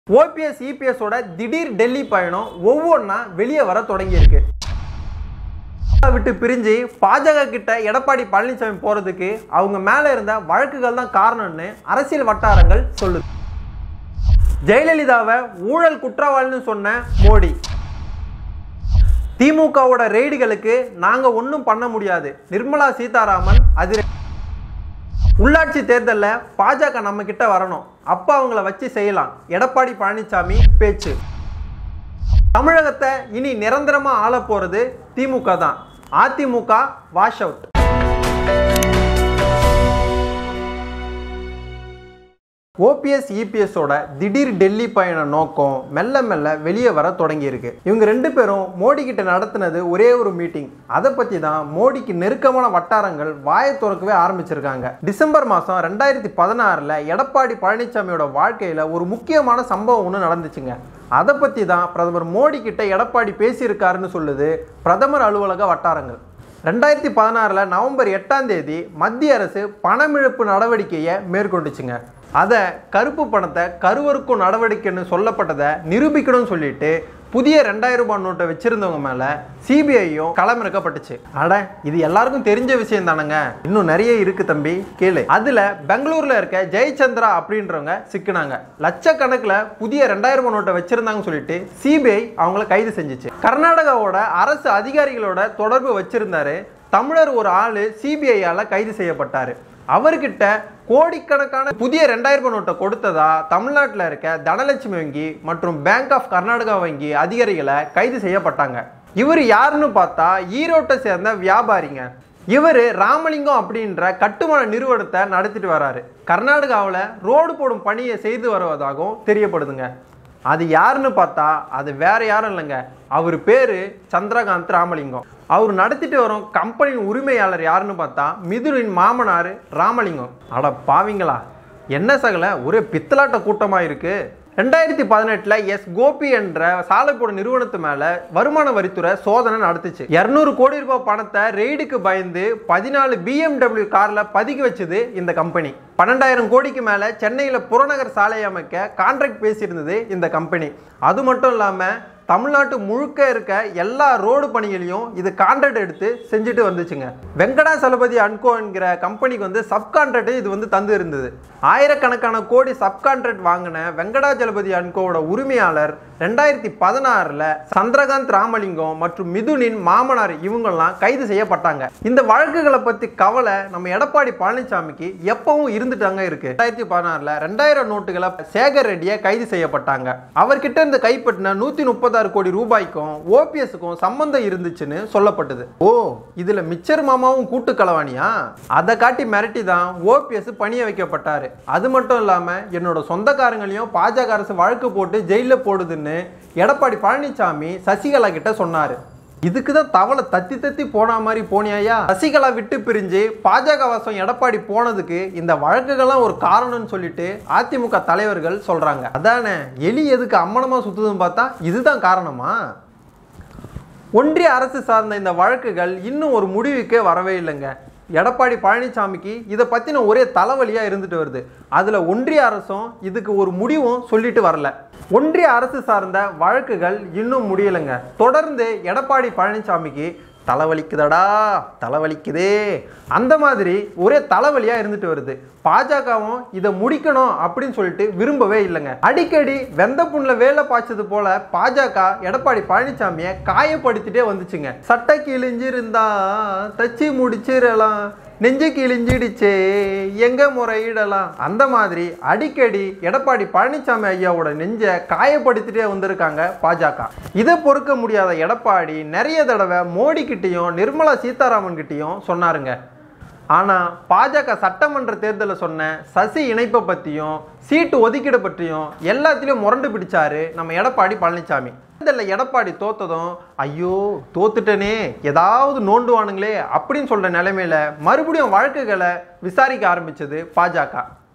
OPS இபிஎஸோட திடீர் டெல்லி பயணம் ஒவ்வொன்றா வெளியே வர தொடங்கியிருக்கு விட்டு பிரிஞ்சு பாஜக கிட்ட எடப்பாடி பழனிசாமி போறதுக்கு அவங்க மேல இருந்த வழக்குகள் தான் காரணம்னு அரசியல் வட்டாரங்கள் சொல்லுது ஜெயலலிதாவை ஊழல் குற்றவாளின்னு சொன்ன மோடி திமுகவோட ரெய்டுகளுக்கு நாங்க ஒன்றும் பண்ண முடியாது நிர்மலா சீதாராமன் அதிர உள்ளாட்சி தேர்தலில் பாஜக நம்ம கிட்ட வரணும் அப்போ அவங்கள வச்சு செய்யலாம் எடப்பாடி பழனிசாமி பேச்சு தமிழகத்தை இனி நிரந்தரமா ஆள போறது திமுக தான் அதிமுக வாஷ் அவுட் ஓபிஎஸ் இபிஎஸோட திடீர் டெல்லி பயண நோக்கம் மெல்ல மெல்ல வெளியே வர தொடங்கியிருக்கு இவங்க ரெண்டு பேரும் மோடி கிட்ட நடத்தினது ஒரே ஒரு மீட்டிங் அதை பத்தி தான் மோடிக்கு நெருக்கமான வட்டாரங்கள் வாயை திறக்கவே ஆரம்பிச்சிருக்காங்க டிசம்பர் மாதம் ரெண்டாயிரத்தி பதினாறில் எடப்பாடி பழனிசாமியோட வாழ்க்கையில் ஒரு முக்கியமான சம்பவம் ஒன்று நடந்துச்சுங்க அதை பற்றி தான் பிரதமர் மோடி கிட்ட எடப்பாடி பேசியிருக்காருன்னு சொல்லுது பிரதமர் அலுவலக வட்டாரங்கள் ரெண்டாயிரத்தி பதினாறில் நவம்பர் எட்டாம் தேதி மத்திய அரசு பணமிழப்பு நடவடிக்கையை மேற்கொண்டுச்சுங்க அதை கருப்பு பணத்தை கருவறுக்கும் நடவடிக்கைன்னு சொல்லப்பட்டதை நிரூபிக்கணும்னு சொல்லிட்டு புதிய ரெண்டாயிரம் ரூபாய் நோட்டை வச்சிருந்தவங்க மேல சிபிஐயும் களமிறக்கப்பட்டுச்சு அட இது எல்லாருக்கும் தெரிஞ்ச விஷயம் தானங்க இன்னும் நிறைய இருக்கு தம்பி கேளு அதுல பெங்களூர்ல இருக்க ஜெயச்சந்திரா அப்படின்றவங்க சிக்கினாங்க லட்சக்கணக்கில் புதிய ரெண்டாயிரம் ரூபாய் நோட்டை வச்சிருந்தாங்கன்னு சொல்லிட்டு சிபிஐ அவங்கள கைது செஞ்சுச்சு கர்நாடகாவோட அரசு அதிகாரிகளோட தொடர்பு வச்சிருந்தாரு தமிழர் ஒரு ஆளு சிபிஐயால கைது செய்யப்பட்டாரு அவர்கிட்ட கோடிக்கணக்கான புதிய ரெண்டாயிரம் ரூபாய் நோட்டை கொடுத்ததா தமிழ்நாட்டில் இருக்க தனலட்சுமி வங்கி மற்றும் பேங்க் ஆஃப் கர்நாடகா வங்கி அதிகாரிகளை கைது செய்யப்பட்டாங்க இவர் யாருன்னு பார்த்தா ஈரோட்டை சேர்ந்த வியாபாரிங்க இவர் ராமலிங்கம் அப்படின்ற கட்டுமான நிறுவனத்தை நடத்திட்டு வராரு கர்நாடகாவில் ரோடு போடும் பணியை செய்து வருவதாகவும் தெரியப்படுதுங்க அது யாருன்னு பார்த்தா அது வேற யாரும் இல்லைங்க அவர் பேரு சந்திரகாந்த் ராமலிங்கம் அவர் நடத்திட்டு வரும் கம்பெனியின் உரிமையாளர் யாருன்னு பார்த்தா மிதுனின் மாமனார் ராமலிங்கம் அட பாவிங்களா என்ன சகல ஒரே பித்தலாட்ட கூட்டமாக இருக்கு ரெண்டாயிரத்தி பதினெட்டில் எஸ் கோபி என்ற சாலைப்போட நிறுவனத்து மேலே வருமான வரித்துறை சோதனை நடத்துச்சு இரநூறு கோடி ரூபாய் பணத்தை ரெய்டுக்கு பயந்து பதினாலு பிஎம்டபிள்யூ காரில் பதுக்கி வச்சது இந்த கம்பெனி பன்னெண்டாயிரம் கோடிக்கு மேலே சென்னையில் புறநகர் சாலை அமைக்க கான்ட்ராக்ட் பேசியிருந்தது இந்த கம்பெனி அது மட்டும் இல்லாமல் தமிழ்நாட்டு முழுக்க இருக்க எல்லா ரோடு பணிகளையும் இது கான்ட்ராக்ட் எடுத்து செஞ்சுட்டு வந்துச்சுங்க வெங்கடா சலபதி அன்கோ என்கிற கம்பெனிக்கு வந்து சப்கான்ட்ராக்ட் இது வந்து தந்து இருந்தது ஆயிரக்கணக்கான கோடி சப்கான்ட்ராக்ட் வாங்கின வெங்கடாஜலபதி அன்கோவோட உரிமையாளர் ரெண்டாயிரத்தி பதினாறில் சந்திரகாந்த் ராமலிங்கம் மற்றும் மிதுனின் மாமனார் இவங்கெல்லாம் கைது செய்யப்பட்டாங்க இந்த வழக்குகளை பற்றி கவலை நம்ம எடப்பாடி பழனிசாமிக்கு எப்பவும் இருந்துட்டாங்க இருக்கு ரெண்டாயிரத்தி பதினாறில் ரெண்டாயிரம் நோட்டுகளை சேகர் ரெட்டியை கைது செய்யப்பட்டாங்க அவர்கிட்ட இருந்து கைப்பற்றின நூற்றி முப்பத்தாறு கோடி ரூபாய்க்கும் ஓபிஎஸ்க்கும் சம்பந்தம் இருந்துச்சுன்னு சொல்லப்பட்டது ஓ இதில் மிச்சர் மாமாவும் கூட்டு களவாணியா அதை காட்டி மிரட்டி தான் ஓபிஎஸ் பணிய வைக்கப்பட்டாரு அது மட்டும் இல்லாமல் என்னோட சொந்தக்காரங்களையும் பாஜக அரசு வழக்கு போட்டு ஜெயிலில் போடுதுன்னு எடப்பாடி பழனிசாமி சசிகலா கிட்ட சொன்னாரு இதுக்கு தான் தவளை தத்தி தத்தி போன மாதிரி போனியாயா சசிகலா விட்டு பிரிஞ்சு பாஜக வாசம் எடப்பாடி போனதுக்கு இந்த வழக்குகள்லாம் ஒரு காரணம்னு சொல்லிட்டு அதிமுக தலைவர்கள் சொல்றாங்க அதானே எலி எதுக்கு அம்மனமா சுத்துதுன்னு பார்த்தா இதுதான் காரணமா ஒன்றிய அரசு சார்ந்த இந்த வழக்குகள் இன்னும் ஒரு முடிவுக்கே வரவே இல்லைங்க எடப்பாடி பழனிசாமிக்கு இதை பற்றின ஒரே தலைவலியாக இருந்துட்டு வருது அதில் ஒன்றிய அரசும் இதுக்கு ஒரு முடிவும் சொல்லிட்டு வரல ஒன்றிய அரசு சார்ந்த வழக்குகள் இன்னும் முடியலைங்க தொடர்ந்து எடப்பாடி பழனிசாமிக்கு தலைவலிக்குதடா தலைவலிக்குதே அந்த மாதிரி ஒரே தலைவலியாக இருந்துட்டு வருது பாஜகவும் இதை முடிக்கணும் அப்படின்னு சொல்லிட்டு விரும்பவே இல்லைங்க அடிக்கடி வெந்த புண்ணில் வேலை பாய்ச்சது போல பாஜக எடப்பாடி பழனிசாமியை காயப்படுத்திட்டே வந்துச்சுங்க சட்டை கிழிஞ்சிருந்தா தச்சு முடிச்சிடலாம் நெஞ்சு கிழிஞ்சிடுச்சே எங்க முறையிடலாம் அந்த மாதிரி அடிக்கடி எடப்பாடி பழனிசாமி ஐயாவோட நெஞ்சை காயப்படுத்திட்டே வந்திருக்காங்க பாஜக இதை பொறுக்க முடியாத எடப்பாடி நிறைய தடவை மோடி கிட்டேயும் நிர்மலா சீதாராமன் கிட்டேயும் சொன்னாருங்க ஆனால் பாஜக சட்டமன்ற தேர்தலில் சொன்ன சசி இணைப்பை பற்றியும் சீட்டு ஒதுக்கீடு பற்றியும் எல்லாத்துலேயும் முரண்டு பிடிச்சாரு நம்ம எடப்பாடி பழனிசாமி தேர்தலில் எடப்பாடி தோத்ததும் ஐயோ தோத்துட்டனே ஏதாவது நோண்டுவானுங்களே அப்படின்னு சொல்கிற நிலைமையில மறுபடியும் வழக்குகளை விசாரிக்க ஆரம்பிச்சது பாஜக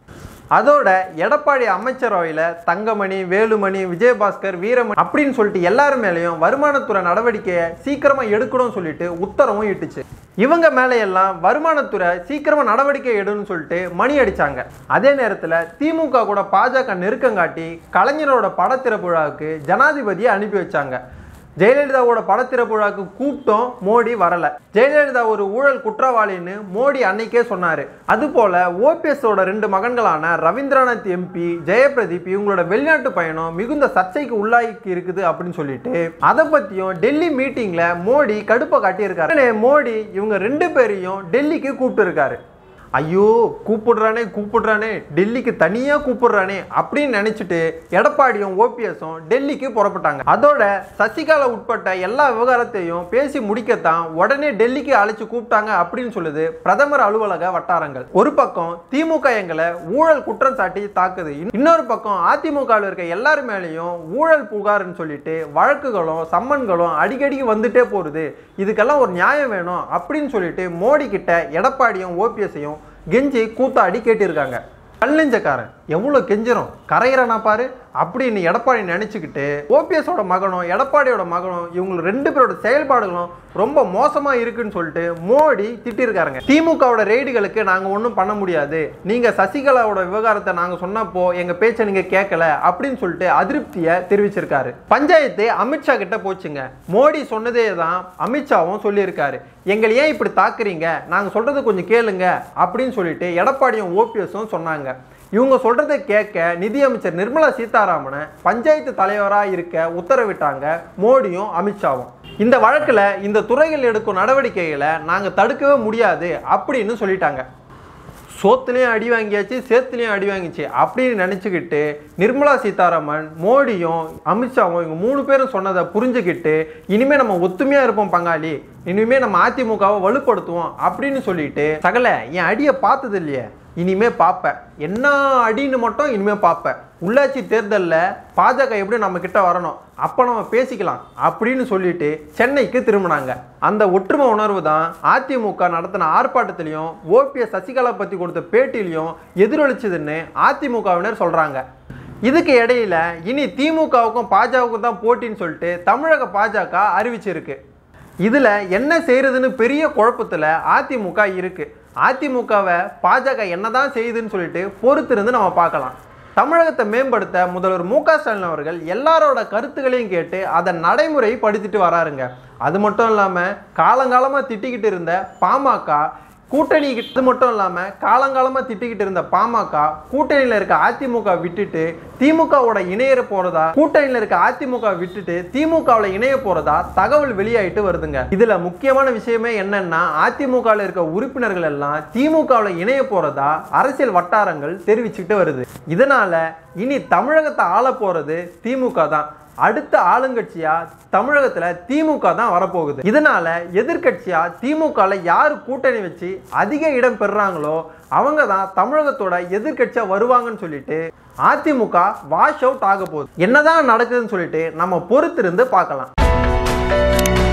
அதோட எடப்பாடி அமைச்சரவையில் தங்கமணி வேலுமணி விஜயபாஸ்கர் வீரமணி அப்படின்னு சொல்லிட்டு எல்லாரும் மேலேயும் வருமானத்துறை நடவடிக்கையை சீக்கிரமா எடுக்கணும்னு சொல்லிட்டு உத்தரவும் இட்டுச்சு இவங்க மேலே எல்லாம் வருமானத்துறை சீக்கிரமா நடவடிக்கை எடுன்னு சொல்லிட்டு மணி அடிச்சாங்க அதே நேரத்தில் திமுக கூட பாஜக நெருக்கம் காட்டி கலைஞரோட படத்திறப்பு விழாவுக்கு ஜனாதிபதியை அனுப்பி வச்சாங்க ஜெயலலிதாவோட படத்திறப்பு விழாக்கு கூப்பிட்டோம் மோடி வரல ஜெயலலிதா ஒரு ஊழல் குற்றவாளின்னு மோடி அன்னைக்கே சொன்னாரு அதுபோல ஓபிஎஸோட ரெண்டு மகன்களான ரவீந்திரநாத் எம்பி ஜெயபிரதீப் இவங்களோட வெளிநாட்டு பயணம் மிகுந்த சர்ச்சைக்கு உள்ளாகி இருக்குது அப்படின்னு சொல்லிட்டு அதை பத்தியும் டெல்லி மீட்டிங்ல மோடி கடுப்பை காட்டியிருக்காரு உடனே மோடி இவங்க ரெண்டு பேரையும் டெல்லிக்கு கூப்பிட்டு இருக்காரு ஐயோ கூப்பிடுறானே கூப்பிடுறானே டெல்லிக்கு தனியா கூப்பிடுறானே அப்படின்னு நினைச்சிட்டு எடப்பாடியும் ஓபிஎஸும் டெல்லிக்கு புறப்பட்டாங்க அதோட சசிகலா உட்பட்ட எல்லா விவகாரத்தையும் பேசி முடிக்கத்தான் உடனே டெல்லிக்கு அழைச்சு கூப்பிட்டாங்க அப்படின்னு சொல்லுது பிரதமர் அலுவலக வட்டாரங்கள் ஒரு பக்கம் திமுக எங்களை ஊழல் குற்றம் சாட்டி தாக்குது இன்னொரு பக்கம் அதிமுகவில் இருக்க எல்லாரு மேலேயும் ஊழல் புகார்னு சொல்லிட்டு வழக்குகளும் சம்மன்களும் அடிக்கடிக்கு வந்துட்டே போகுது இதுக்கெல்லாம் ஒரு நியாயம் வேணும் அப்படின்னு சொல்லிட்டு மோடி கிட்ட எடப்பாடியும் ஓபிஎஸ்ஸையும் கெஞ்சி கூத்தாடி கேட்டிருக்காங்க கல்லெஞ்சக்காரன் எவ்வளோ கெஞ்சிரும் கரையிறானா பாரு அப்படின்னு எடப்பாடி நினச்சிக்கிட்டு ஓபிஎஸோட மகனும் எடப்பாடியோட மகனும் இவங்க ரெண்டு பேரோட செயல்பாடுகளும் ரொம்ப மோசமாக இருக்குன்னு சொல்லிட்டு மோடி திட்டிருக்காருங்க திமுகவோட ரெய்டுகளுக்கு நாங்கள் ஒன்றும் பண்ண முடியாது நீங்கள் சசிகலாவோட விவகாரத்தை நாங்கள் சொன்னப்போ எங்கள் பேச்சை நீங்கள் கேட்கல அப்படின்னு சொல்லிட்டு அதிருப்தியை தெரிவிச்சிருக்காரு பஞ்சாயத்து அமித்ஷா கிட்ட போச்சுங்க மோடி சொன்னதே தான் அமித்ஷாவும் சொல்லியிருக்காரு எங்களை ஏன் இப்படி தாக்குறீங்க நாங்கள் சொல்றது கொஞ்சம் கேளுங்க அப்படின்னு சொல்லிட்டு எடப்பாடியும் ஓபிஎஸும் சொன்னாங்க இவங்க சொல்றதை கேட்க நிதியமைச்சர் நிர்மலா சீதாராமனை பஞ்சாயத்து தலைவராக இருக்க உத்தரவிட்டாங்க மோடியும் அமித்ஷாவும் இந்த வழக்கில் இந்த துறைகள் எடுக்கும் நடவடிக்கைகளை நாங்கள் தடுக்கவே முடியாது அப்படின்னு சொல்லிட்டாங்க சோத்துலேயும் அடி வாங்கியாச்சு சேத்துலேயும் அடி வாங்கிச்சு அப்படின்னு நினச்சிக்கிட்டு நிர்மலா சீதாராமன் மோடியும் அமித்ஷாவும் இவங்க மூணு பேரும் சொன்னதை புரிஞ்சுக்கிட்டு இனிமேல் நம்ம ஒத்துமையாக இருப்போம் பங்காளி இனிமேல் நம்ம அதிமுகவை வலுப்படுத்துவோம் அப்படின்னு சொல்லிட்டு சகல என் அடியை பார்த்தது இல்லையே இனிமே பார்ப்பேன் என்ன அடின்னு மட்டும் இனிமே பார்ப்பேன் உள்ளாட்சி தேர்தலில் பாஜக எப்படி நம்ம கிட்ட வரணும் அப்போ நம்ம பேசிக்கலாம் அப்படின்னு சொல்லிட்டு சென்னைக்கு திரும்பினாங்க அந்த ஒற்றுமை உணர்வு தான் அதிமுக நடத்தின ஆர்ப்பாட்டத்திலையும் ஓபிஎஸ் சசிகலா பற்றி கொடுத்த பேட்டிலையும் எதிரொலிச்சதுன்னு அதிமுகவினர் சொல்கிறாங்க இதுக்கு இடையில இனி திமுகவுக்கும் பாஜகவுக்கும் தான் போட்டின்னு சொல்லிட்டு தமிழக பாஜக அறிவிச்சிருக்கு இதில் என்ன செய்யறதுன்னு பெரிய குழப்பத்தில் அதிமுக இருக்கு அதிமுகவை பாஜக என்னதான் செய்யுதுன்னு சொல்லிட்டு பொறுத்திருந்து நம்ம பார்க்கலாம் தமிழகத்தை மேம்படுத்த முதல்வர் மு க ஸ்டாலின் அவர்கள் எல்லாரோட கருத்துக்களையும் கேட்டு அதை நடைமுறைப்படுத்திட்டு வராருங்க அது மட்டும் இல்லாமல் காலங்காலமாக திட்டிக்கிட்டு இருந்த பாமக கூட்டணி இது மட்டும் இல்லாமல் காலங்காலமாக திட்டிக்கிட்டு இருந்த பாமக கூட்டணியில் இருக்க அதிமுக விட்டுட்டு திமுகவோட இணையற போறதா கூட்டணியில் இருக்க அதிமுக விட்டுட்டு திமுகவில் இணைய போறதா தகவல் வெளியாயிட்டு வருதுங்க இதுல முக்கியமான விஷயமே என்னன்னா அதிமுகவில் இருக்க உறுப்பினர்கள் எல்லாம் திமுகவில் இணைய போறதா அரசியல் வட்டாரங்கள் தெரிவிச்சுக்கிட்டு வருது இதனால இனி தமிழகத்தை ஆள போறது திமுக தான் அடுத்த ஆளுங்கட்சியா தமிழகத்துல திமுக தான் வரப்போகுது இதனால எதிர்க்கட்சியா திமுகல யாரு கூட்டணி வச்சு அதிக இடம் பெறுறாங்களோ அவங்க தான் தமிழகத்தோட எதிர்க்கட்சியா வருவாங்கன்னு சொல்லிட்டு அதிமுக வாஷ் அவுட் ஆக போகுது என்னதான் நடக்குதுன்னு சொல்லிட்டு நம்ம பொறுத்திருந்து பார்க்கலாம்